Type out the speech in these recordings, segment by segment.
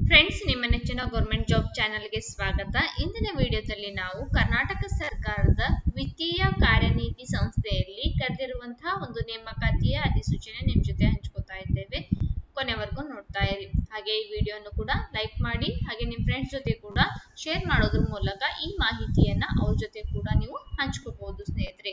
friends ನಿಮ್ಮ ನೆಚ್ಚಿನ government job ಚಾನೆಲ್ಗೆ ಸ್ವಾಗತ ಇಂದಿನ ವಿಡಿಯೋದಲ್ಲಿ ನಾವು ಕರ್ನಾಟಕ ಸರ್ಕಾರದ ವಿತ್ತೀಯ ಕಾರ್ಯನೀತಿ ಸಂಸ್ಥೆಯಲ್ಲಿ ಕರೆದಿರುವಂತಹ ಒಂದು ನೇಮಕಾತಿಯ ಅಧಿಸೂಚನೆ ನಿಮ್ ಜೊತೆ ಹಂಚ್ಕೋತಾ ಇದ್ದೇವೆ ಕೊನೆವರೆಗೂ ನೋಡ್ತಾ ಇರಿ ಹಾಗೆ ಈ ವಿಡಿಯೋನು ಕೂಡ ಲೈಕ್ ಮಾಡಿ ಹಾಗೆ ನಿಮ್ಮ ಫ್ರೆಂಡ್ಸ್ ಜೊತೆ ಕೂಡ ಶೇರ್ ಮಾಡೋದ್ರ ಮೂಲಕ ಈ ಮಾಹಿತಿಯನ್ನ ಅವ್ರ ಜೊತೆ ಕೂಡ ನೀವು ಹಂಚ್ಕೋಬಹುದು ಸ್ನೇಹಿತರೆ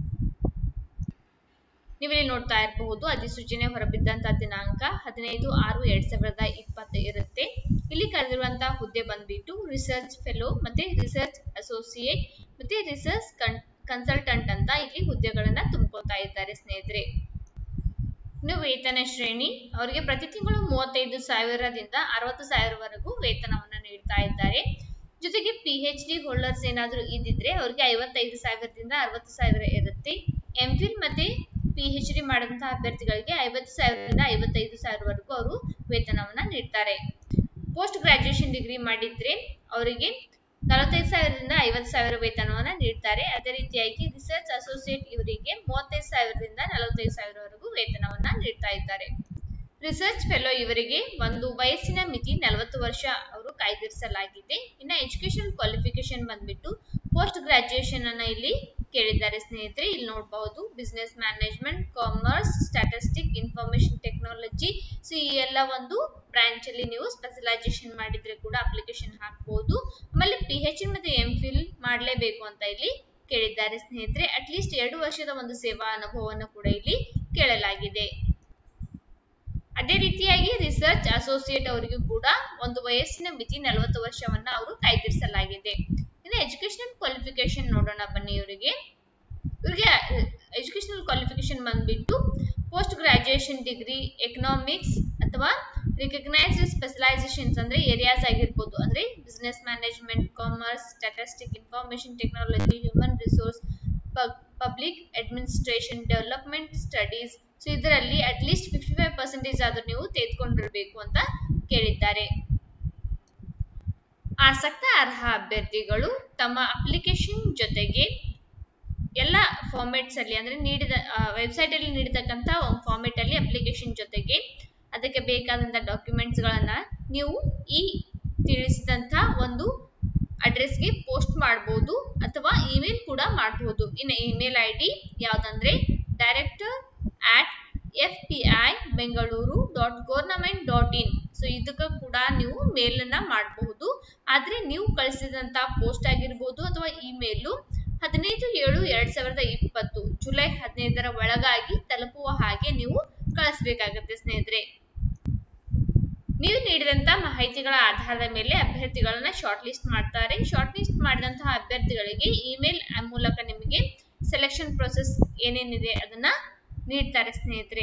ನೀವಿಲ್ಲಿ ನೋಡ್ತಾ ಇರಬಹುದು ಅಧಿಸೂಚನೆ ಹೊರಬಿದ್ದಂತಹ ದಿನಾಂಕ ಹದಿನೈದು ಆರು ಎರಡ್ ಸಾವಿರದ ಇಪ್ಪತ್ತು ಇರುತ್ತೆ ಇಲ್ಲಿ ಕರೆದಿರುವಂತಹ ಹುದ್ದೆ ಬಂದ್ಬಿಟ್ಟು ರಿಸರ್ಚ್ ಫೆಲೋ ಮತ್ತೆ ರಿಸರ್ಚ್ ಅಸೋಸಿಯೇಟ್ ಮತ್ತೆ ರಿಸರ್ಚ್ ಕನ್ಸಲ್ಟೆಂಟ್ ಅಂತ ಇಲ್ಲಿ ಹುದ್ದೆಗಳನ್ನ ತುಂಬ್ಕೋತಾ ಇದ್ದಾರೆ ಸ್ನೇಹಿತರೆ ಇನ್ನು ವೇತನ ಶ್ರೇಣಿ ಅವರಿಗೆ ಪ್ರತಿ ತಿಂಗಳು ಮೂವತ್ತೈದು ಸಾವಿರದಿಂದ ಅರವತ್ತು ಸಾವಿರವರೆಗೂ ವೇತನವನ್ನ ನೀಡ್ತಾ ಇದ್ದಾರೆ ಜೊತೆಗೆ ಪಿ ಎಚ್ ಡಿ ಹೋಲ್ಡರ್ಸ್ ಏನಾದರೂ ಇದ್ದಿದ್ರೆ ಅವ್ರಿಗೆ ಐವತ್ತೈದು ಸಾವಿರದಿಂದ ಅರವತ್ತು ಸಾವಿರ ಇರುತ್ತೆ ಎಂ ಫಿಲ್ ಮತ್ತೆ ಪಿ ಎಚ್ ಡಿ ಮಾಡಿದಂತಹ ಅಭ್ಯರ್ಥಿಗಳಿಗೆ ಐವತ್ತು ಸಾವಿರದಿಂದ ಐವತ್ತೈದು ಸಾವಿರವರೆಗೂ ಅವರು ವೇತನವನ್ನ ನೀಡ್ತಾರೆ ಪೋಸ್ಟ್ ಗ್ರಾಜುಯೇಷನ್ ಡಿಗ್ರಿ ಮಾಡಿದ್ರೆ ಅವರಿಗೆ ನಲವತ್ತೈದು ಸಾವಿರದಿಂದ ಐವತ್ತು ಸಾವಿರ ವೇತನವನ್ನ ನೀಡ್ತಾರೆ ಅದೇ ರೀತಿಯಾಗಿ ರಿಸರ್ಚ್ ಅಸೋಸಿಯೇಟ್ ಇವರಿಗೆ ಮೂವತ್ತೈದು ಸಾವಿರದಿಂದ ನಲವತ್ತೈದು ಸಾವಿರವರೆಗೂ ವೇತನವನ್ನ ನೀಡ್ತಾ ಇದ್ದಾರೆ ರಿಸರ್ಚ್ ಫೆಲೋ ಇವರಿಗೆ ಒಂದು ವಯಸ್ಸಿನ ಮಿತಿ ನಲವತ್ತು ವರ್ಷ ಅವರು ಕಾಯ್ದಿರಿಸಲಾಗಿದೆ ಇನ್ನು ಎಜುಕೇಶನ್ ಕ್ವಾಲಿಫಿಕೇಶನ್ ಬಂದ್ಬಿಟ್ಟು ಪೋಸ್ಟ್ ಗ್ರಾಜುಯೇಷನ್ ಅನ್ನ ಇಲ್ಲಿ ಕೇಳಿದ್ದಾರೆ ಸ್ನೇಹಿತರೆ ಇಲ್ಲಿ ನೋಡಬಹುದು business management commerce statistic information technology so ಈ ಎಲ್ಲ ಒಂದು ಬ್ರಾಂಚ್ ಅಲ್ಲಿ ನೀವು ಸ್ಪೆಷಲೈಸೇಷನ್ ಮಾಡಿದ್ರೆ ಕೂಡ ಅಪ್ಲಿಕೇಶನ್ ಹಾಕಬಹುದು ಆಮೇಲೆ ಪಿ ಎಚ್ ಮತ್ತೆ ಎಂ ಫಿಲ್ ಮಾಡಲೇಬೇಕು ಅಂತ ಇಲ್ಲಿ ಕೇಳಿದ್ದಾರೆ ಸ್ನೇಹಿತರೆ ಅಟ್ಲೀಸ್ಟ್ ಎರಡು ವರ್ಷದ ಒಂದು ಸೇವಾ ಅನುಭವವನ್ನು ಕೂಡ ಇಲ್ಲಿ ಕೇಳಲಾಗಿದೆ ಅದೇ ರೀತಿಯಾಗಿ ರಿಸರ್ಚ್ ಅಸೋಸಿಯೇಟ್ ಅವರಿಗೂ ಕೂಡ ಒಂದು ವಯಸ್ಸಿನ ಮಿತಿ ನಲವತ್ತು ವರ್ಷವನ್ನ ಅವರು ಕಾಯ್ದಿರಿಸಲಾಗಿದೆ ಇನ್ನು ಎಜುಕೇಶನಲ್ ಕ್ವಾಲಿಫಿಕೇಶನ್ ನೋಡೋಣ ಬನ್ನಿ ಇವರಿಗೆ ಇವರಿಗೆ ಎಜುಕೇಶನಲ್ ಕ್ವಾಲಿಫಿಕೇಶನ್ ಬಂದ್ಬಿಟ್ಟು ಪೋಸ್ಟ್ ಗ್ರಾಜುಯೇಷನ್ ಡಿಗ್ರಿ ಎಕನಾಮಿಕ್ಸ್ ಅಥವಾ ರಿಕಗ್ನೈಸ್ಡ್ ಸ್ಪೆಷಲೈಸೇಷನ್ಸ್ ಅಂದ್ರೆ ಏರಿಯಾಸ್ ಆಗಿರ್ಬೋದು ಅಂದ್ರೆ business management commerce statistic information technology human resource public administration development studies so ಇದರಲ್ಲಿ ಅಟ್ಲೀಸ್ಟ್ ಫಿಫ್ಟಿ ಫೈವ್ ಪರ್ಸೆಂಟೇಜ್ ಆದ್ರೂ ನೀವು ತೆಗೆದುಕೊಂಡಿರಬೇಕು ಅಂತ ಕೇಳಿದ್ದಾರೆ ಆಸಕ್ತ ಅರ್ಹ ಅಭ್ಯರ್ಥಿಗಳು ತಮ್ಮ ಅಪ್ಲಿಕೇಶನ್ ಜೊತೆಗೆ ಎಲ್ಲ ಫಾರ್ಮೆಟ್ಸ್ ಅಲ್ಲಿ ಅಂದ್ರೆ ನೀಡಿದ ವೆಬ್ಸೈಟ್ ಅಲ್ಲಿ ನೀಡಿರ್ತಕ್ಕಂಥ ಒಂದು ಫಾರ್ಮೆಟ್ ಅಲ್ಲಿ ಅಪ್ಲಿಕೇಶನ್ ಜೊತೆಗೆ ಅದಕ್ಕೆ ಬೇಕಾದಂತ ಡಾಕ್ಯುಮೆಂಟ್ಸ್ ಗಳನ್ನ ನೀವು ಈ ತಿಳಿಸಿದಂತ ಒಂದು ಅಡ್ರೆಸ್ಗೆ ಪೋಸ್ಟ್ ಮಾಡಬಹುದು ಅಥವಾ ಇಮೇಲ್ ಕೂಡ ಮಾಡಬಹುದು ಇನ್ನು ಇಮೇಲ್ ಐ ಡಿ ಯಾವ್ದಂದ್ರೆ director at F P I Bengaluru dot government dot in so ಇದಕ್ಕೆ ಕೂಡ ನೀವು ಮೇಲ್ ಅನ್ನ ಮಾಡಬಹುದು ಆದ್ರೆ ನೀವು ಕಳಿಸಿದಂತ ಪೋಸ್ಟ್ ಆಗಿರ್ಬೋದು ಅಥವಾ ಇಮೇಲು ಹದಿನೈದು ಏಳು ಎರಡ್ ಸಾವಿರದ ಇಪ್ಪತ್ತು ಜುಲೈ ಹದಿನೈದರ ಒಳಗಾಗಿ ತಲುಪುವ ಹಾಗೆ ನೀವು ಕಳಿಸ್ಬೇಕಾಗತ್ತೆ ಸ್ನೇಹಿತರೆ ನೀವು ನೀಡಿದಂತ ಮಾಹಿತಿಗಳ ಆಧಾರದ ಮೇಲೆ ಅಭ್ಯರ್ಥಿಗಳನ್ನ ಶಾರ್ಟ್ ಲಿಸ್ಟ್ ಮಾಡ್ತಾರೆ ಶಾರ್ಟ್ ಲಿಸ್ಟ್ ಮಾಡಿದಂತಹ ಅಭ್ಯರ್ಥಿಗಳಿಗೆ ಇಮೇಲ್ ಮೂಲಕ ನಿಮಗೆ ಸೆಲೆಕ್ಷನ್ ಪ್ರೊಸೆಸ್ ಏನೇನಿದೆ ಅದನ್ನ ನೀಡ್ತಾರೆ ಸ್ನೇಹಿತರೆ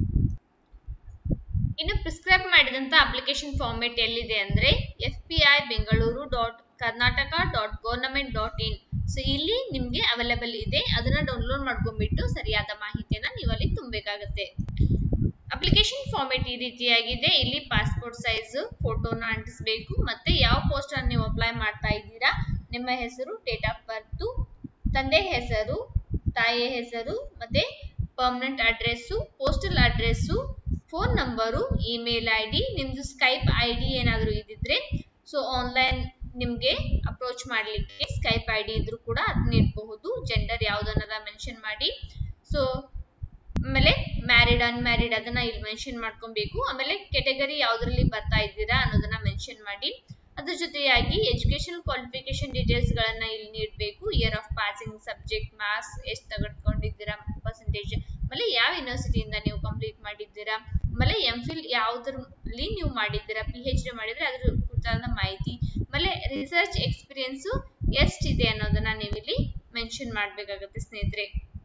ಇನ್ನು ಪ್ರಿಸ್ಕ್ರೈಬ್ ಮಾಡಿದಂತ ಅಪ್ಲಿಕೇಶನ್ ಫಾರ್ಮೆಟ್ ಎಲ್ಲಿದೆ ಅಂದ್ರೆ F P I Bengaluru dot Karnataka dot government dot in so ಇಲ್ಲಿ ನಿಮ್ಗೆ ಅವೈಲೇಬಲ್ ಇದೆ ಅದನ್ನ ಡೌನ್ಲೋಡ್ ಮಾಡ್ಕೊಂಡ್ಬಿಟ್ಟು ಸರಿಯಾದ ಮಾಹಿತಿಯನ್ನ ನೀವು ಅಲ್ಲಿ ತುಂಬಬೇಕಾಗತ್ತೆ ಅಪ್ಲಿಕೇಶನ್ ಫಾರ್ಮೆಟ್ ಈ ರೀತಿಯಾಗಿದೆ ಇಲ್ಲಿ ಪಾಸ್ಪೋರ್ಟ್ ಸೈಜ್ ಫೋಟೋನ ಅಂಟಿಸಬೇಕು ಮತ್ತೆ ಯಾವ ಪೋಸ್ಟ್ ಅನ್ನು ನೀವು ಅಪ್ಲೈ ಮಾಡ್ತಾ ಇದ್ದೀರಾ ನಿಮ್ಮ ಹೆಸರು ಡೇಟ್ ಆಫ್ ಬರ್ತ್ ತಂದೆ ಹೆಸರು ತಾಯಿಯ ಹೆಸರು ಮತ್ತೆ permanent address postal address phone number email I D ನಿಮ್ದು ಸ್ಕೈಪ್ ಐ ಡಿ ಏನಾದರೂ ಇದ್ದಿದ್ರೆ ಸೊ ಆನ್ಲೈನ್ ನಿಮಗೆ ಅಪ್ರೋಚ್ ಮಾಡಲಿಕ್ಕೆ ಸ್ಕೈಪ್ ಐ ಡಿ ಇದ್ರೂ ಕೂಡ ಅದು ನೀಡಬಹುದು ಜೆಂಡರ್ ಯಾವುದನ್ನ ಮೆನ್ಷನ್ ಮಾಡಿ ಸೊ ಆಮೇಲೆ ಮ್ಯಾರಿಡ್ ಅನ್ಮ್ಯಾರಿಡ್ ಅದನ್ನ ಇಲ್ಲಿ ಮೆನ್ಷನ್ ಮಾಡ್ಕೊಬೇಕು ಆಮೇಲೆ ಕೆಟಗರಿ ಯಾವ್ದ್ರಲ್ಲಿ ಬರ್ತಾ ಇದ್ದೀರಾ ಅನ್ನೋದನ್ನ ಮೆನ್ಷನ್ ಮಾಡಿ ಅದ್ರ ಜೊತೆಯಾಗಿ ಎಜುಕೇಶನ್ ಕ್ವಾಲಿಫಿಕೇಶನ್ ಡೀಟೇಲ್ಸ್ ಗಳನ್ನ ಇಲ್ಲಿ ನೀಡಬೇಕು year of passing subject marks ಎಷ್ಟು ತೆಗೆದುಕೊಂಡಿದ್ದೀರಾ ಪರ್ಸೆಂಟೇಜ್ ಆಮೇಲೆ ಯಾವ ಯೂನಿವರ್ಸಿಟಿಯಿಂದ ನೀವು ಕಂಪ್ಲೀಟ್ ಮಾಡಿದ್ದೀರಾ ಆಮೇಲೆ ಎಂ ಫಿಲ್ ಯಾವ್ದ್ರಲ್ಲಿ ನೀವು ಮಾಡಿದ್ದೀರಾ ಪಿ ಎಚ್ ಡಿ ಮಾಡಿದ್ರೆ ಅದ್ರ ಕುರಿತಾದ ಮಾಹಿತಿ ಆಮೇಲೆ ರಿಸರ್ಚ್ ಎಕ್ಸ್ಪೀರಿಯನ್ಸ್ ಎಷ್ಟಿದೆ ಅನ್ನೋದನ್ನ ನೀವು ಇಲ್ಲಿ ಮೆನ್ಷನ್ ಮಾಡಬೇಕಾಗುತ್ತೆ ಸ್ನೇಹಿತರೆ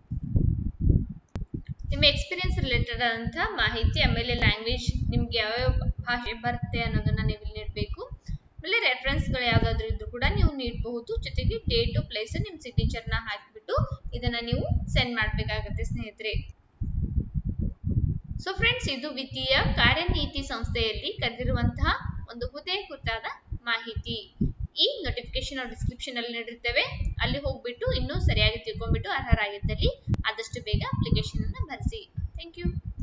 ನಿಮ್ಮ ಎಕ್ಸ್ಪೀರಿಯನ್ಸ್ ರಿಲೇಟೆಡ್ ಆದಂತಹ ಮಾಹಿತಿ ಆಮೇಲೆ ಲ್ಯಾಂಗ್ವೇಜ್ ನಿಮ್ಗೆ ಯಾವ್ಯಾವ ಭಾಷೆ ಬರುತ್ತೆ ಅನ್ನೋದನ್ನ ನೀವು ಇಲ್ಲಿ ನೀಡಬೇಕು ಆಮೇಲೆ ರೆಫರೆನ್ಸ್ಗಳು ಯಾವ್ದಾದ್ರು ಇದ್ರು ಕೂಡ ನೀವು ನೀಡಬಹುದು ಜೊತೆಗೆ ಡೇಟು ಪ್ಲೇಸ್ ನಿಮ್ಮ ಸಿಗ್ನೇಚರ್ನ ಹಾಕಿಬಿಟ್ಟು ಇದನ್ನ ನೀವು ಸೆಂಡ್ ಮಾಡಬೇಕಾಗುತ್ತೆ ಸ್ನೇಹಿತರೆ ಸೊ ಫ್ರೆಂಡ್ಸ್ ಇದು ವಿತ್ತೀಯ ಕಾರ್ಯನೀತಿ ಸಂಸ್ಥೆಯಲ್ಲಿ ಕರೆದಿರುವಂತಹ ಒಂದು ಹುದ್ದೆ ಕುರಿತಾದ ಮಾಹಿತಿ ಈ ನೋಟಿಫಿಕೇಶನ್ ಡಿಸ್ಕ್ರಿಪ್ಷನ್ ಅಲ್ಲಿ ನೀಡಿರ್ತೇವೆ ಅಲ್ಲಿ ಹೋಗ್ಬಿಟ್ಟು ಇನ್ನೂ ಸರಿಯಾಗಿ ತಿಳ್ಕೊಂಡ್ಬಿಟ್ಟು ಅರ್ಹರಾಗಿದ್ದಲ್ಲಿ ಆದಷ್ಟು ಬೇಗ ಅಪ್ಲಿಕೇಶನ್ ಅನ್ನ ಭರಿಸಿ ಥ್ಯಾಂಕ್ ಯು